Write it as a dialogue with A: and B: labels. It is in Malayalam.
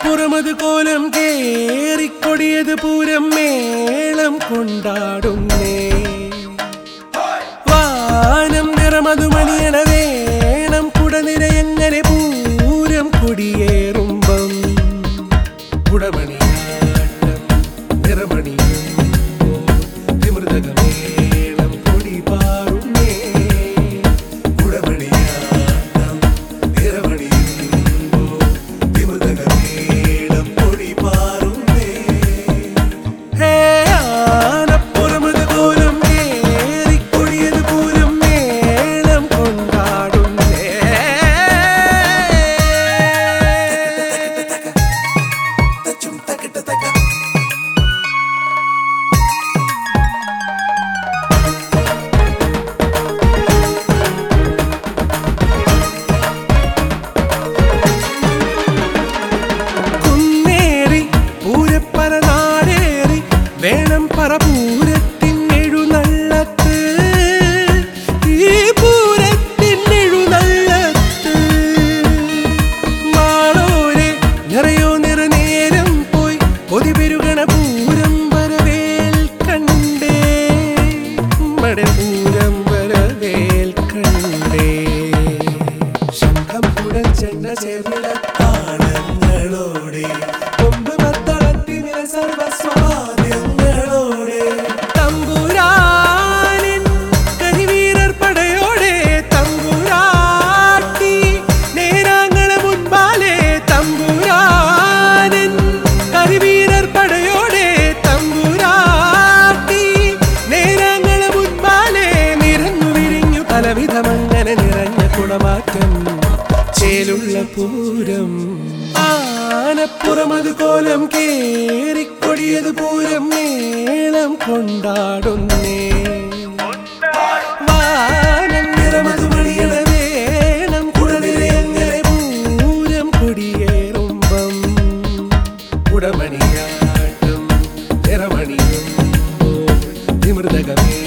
A: ആനപ്പുറമത് കോലം കേറിക്കൊടിയത് പൂരം മേളം കൊണ്ടാടുന്നേ വാനം നിറമതുമണിയണ വേണം കുടനിരയെങ്ങനെ പൂരം കൊടിയേറുമ്പം കുടമണിയാട്ടം നിറമണിയുമ്പോ തിമൃതകമേളം കൊടി പാറുന്നേ കുടമണിയാട്ടം നിറമണിയുമ്പോ തിമൃതകമേളം കൊടി പാറുന്നേ ഹേ ആനപ്പുറമത് കോലം കേറിക്കൊടിയത് പൂരം മേളം കൊണ്ടാടുന്നേ കുന്നേറി പൂരപ്പറ നാടേറി വേണം പറപൂരത്തിൻ എഴുന്നള്ളത്ത് ഈ പൂരത്തിൻ എഴുന്നള്ളത്ത് മാളോരെ നിറയോ നിറനേരം പോയി കൊതി പെരുകണ പൂരം വരവേൽ കണ്ടേ മടെ പൂരം വരവേൽ കണ്ടേ ശംഖം കുടച്ചെണ്ണ ചേർന്നിട താളങ്ങളോടെ കൊമ്പ് മത്തളത്തിനില സർവസ്വാദ്യങ്ങളോടെ തമ്പുരാനിൻ കരിവീരർ പടയോടെ തമ്പുരാട്ടി നേരാങ്ങള മുൻപാലെ തമ്പുരാനിൻ കരിവീരർ പടയോടെ തമ്പുരാട്ടി നേരാങ്ങള മുൻപാലെ നിറഞ്ഞു വിരിഞ്ഞു പലവിധമങ്ങനെ നിറഞ്ഞ കുടമാറ്റം ചേലുള്ള പൂരം ആനപ്പുറമത് കോലം കേറിക്കൊടിയത് പൂരം മേളം കൊണ്ടാടുന്നേ വാനം നിറമത് മണിയണ വേണം കുടനിരയങ്ങനെ പൂരം കൊടിയേറുമ്പം കുടമണിയാട്ടം നിറമണിയും നിമൃതകമേ